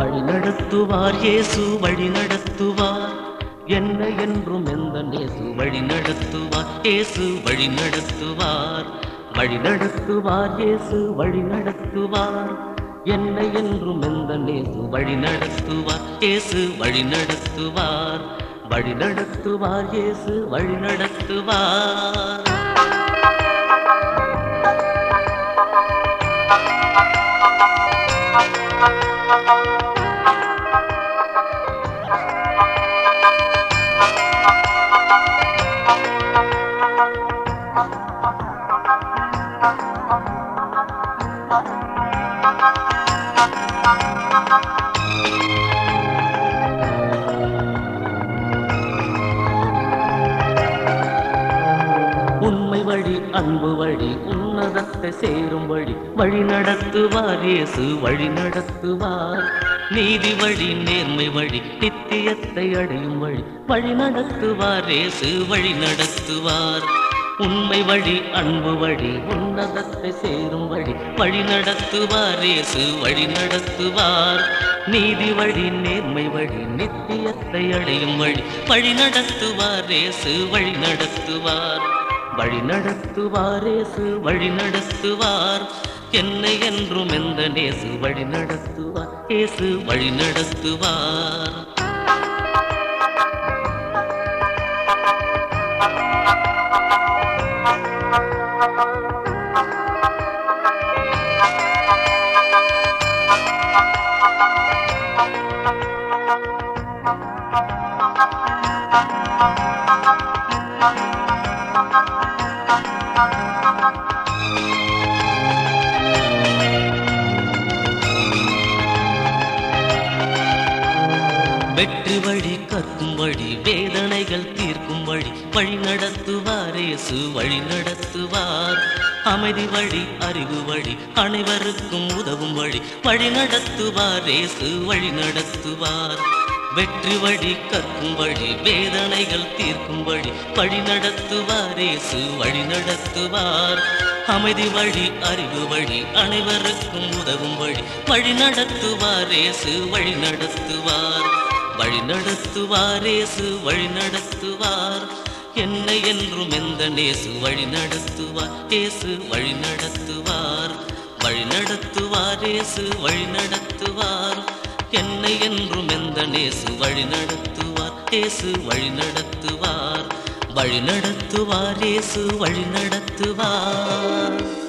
வழி நடத்துவார் இயேசு வழி நடத்துவார் என்ன என்றும் எந்த நேசு வழி நடத்துவார் இயேசு வழி நடத்துவார் வழி நடத்துவார் இயேசு வழி நடத்துவார் என்ன என்றும் எந்த நேசு வழி நடத்துவார் இயேசு வழி நடத்துவார் வழி நடத்துவார் இயேசு வழி நடத்துவார் உண்மை வழி அன்பு வழி உன்னதத்தை சேரும் வழி வழி நடத்துவார் இயேசு வழி நடத்துவார் நீதி வழி நேர்மை வழி நித்தியத்தை அடையும் வழி வழி நடத்துவார் இயேசு வழி நடத்துவார் உண்மை வழி அன்பு வழி உன்னதத்தை சேரும் வழி வழி நடத்துவார் இயேசு வழி நடத்துவார் நீதி வழி நேர்மை வழி நித்தியத்தை அடையும் வழி வழி நடத்துவார் இயேசு வழி நடத்துவார் வழி நடத்துவார் இயேசு வழி நடத்துவார் என்னை என்றும் எந்த நேசு வழி நடத்துவார் இயேசு வழி நடத்துவார் வெற்றி வழி கற்கும் வழி வேதனைகள் தீர்க்கும் வழி வழி நடத்துவார் இயேசு வழி நடத்துவார் அமைதி வழி அறிவு வழி அனைவருக்கும் உதவும் வழி வழி நடத்துவார் இயேசு வழி நடத்துவார் வெற்றி வழி கற்கும் வழி வேதனைகள் தீர்க்கும் வழி வழி நடத்துவார் இயேசு வழி நடத்துவார் அமைதி வழி அறிவு வழி அனைவருக்கும் உதவும் வழி வழி நடத்துவார் இயேசு வழி நடத்துவார் வழி நடத்துவார் இயேசு வழி நடத்துவார் என்னை என்றும் எந்த நேசு வழி நடத்துவார் இயேசு வழி நடத்துவார் வழி நடத்துவார் இயேசு வழி நடத்துவார் என்னை என்றும் எந்த நேசு வழி நடத்துவார் இயேசு வழி நடத்துவார் வழி நடத்துவார் இயேசு வழி நடத்துவார்